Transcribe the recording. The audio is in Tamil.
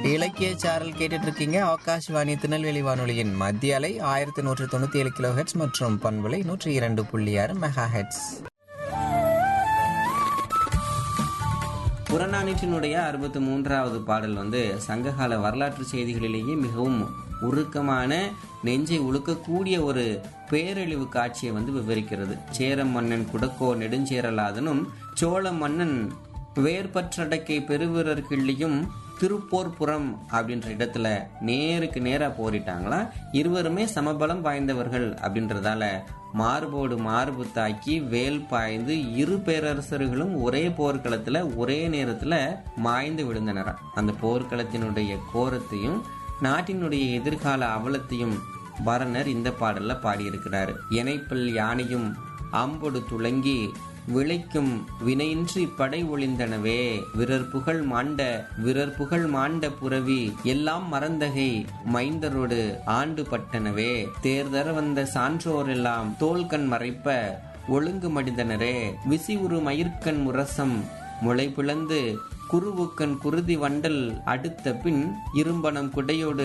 இலக்கிய சாரல் கேட்டுட்டு இருக்கீங்க ஆகாஷ்வாணி திருநெல்வேலி வானொலியின் மத்திய அலை ஆயிரத்தி நூற்று தொண்ணூத்தி ஏழு கிலோ ஹெட்ஸ் மற்றும் பண்பலை நூற்றி இரண்டு புள்ளி ஆறு மெகா ஹெட்ஸ் புறநானூற்றினுடைய அறுபத்தி மூன்றாவது பாடல் வந்து சங்ககால வரலாற்று செய்திகளிலேயே மிகவும் உருக்கமான நெஞ்சை உழுக்கக்கூடிய ஒரு பேரழிவு காட்சியை வந்து விவரிக்கிறது சேர மன்னன் குடக்கோ நெடுஞ்சேரலாதனும் சோழ மன்னன் வேர்பற்றடக்கை பெருவீரர் கிள்ளியும் திருப்போர்புறம் அப்படின்ற இடத்துல நேருக்கு நேரா போரிட்டாங்களா இருவருமே சமபலம் வாய்ந்தவர்கள் அப்படின்றதால மார்போடு மார்பு தாக்கி வேல் பாய்ந்து இரு பேரரசர்களும் ஒரே போர்க்களத்துல ஒரே நேரத்துல மாய்ந்து விழுந்தனராம் அந்த போர்க்களத்தினுடைய கோரத்தையும் நாட்டினுடைய எதிர்கால அவலத்தையும் பரணர் இந்த பாடல்ல பாடியிருக்கிறாரு இணைப்பில் யானையும் அம்பொடு துளங்கி விளைக்கும் வினையின்றி படை ஒளிந்தனவே விரர் புகழ் மாண்ட விரர் புகழ் மாண்ட புரவி எல்லாம் மறந்தகை மைந்தரோடு ஆண்டு பட்டனவே தேர்தர வந்த சான்றோரெல்லாம் தோள்கண் மறைப்ப ஒழுங்கு மடிந்தனரே விசி உரு மயிர்கண் முரசம் முளை பிளந்து குருவுக்கண் குருதி வண்டல் அடுத்த பின் இரும்பனம் குடையோடு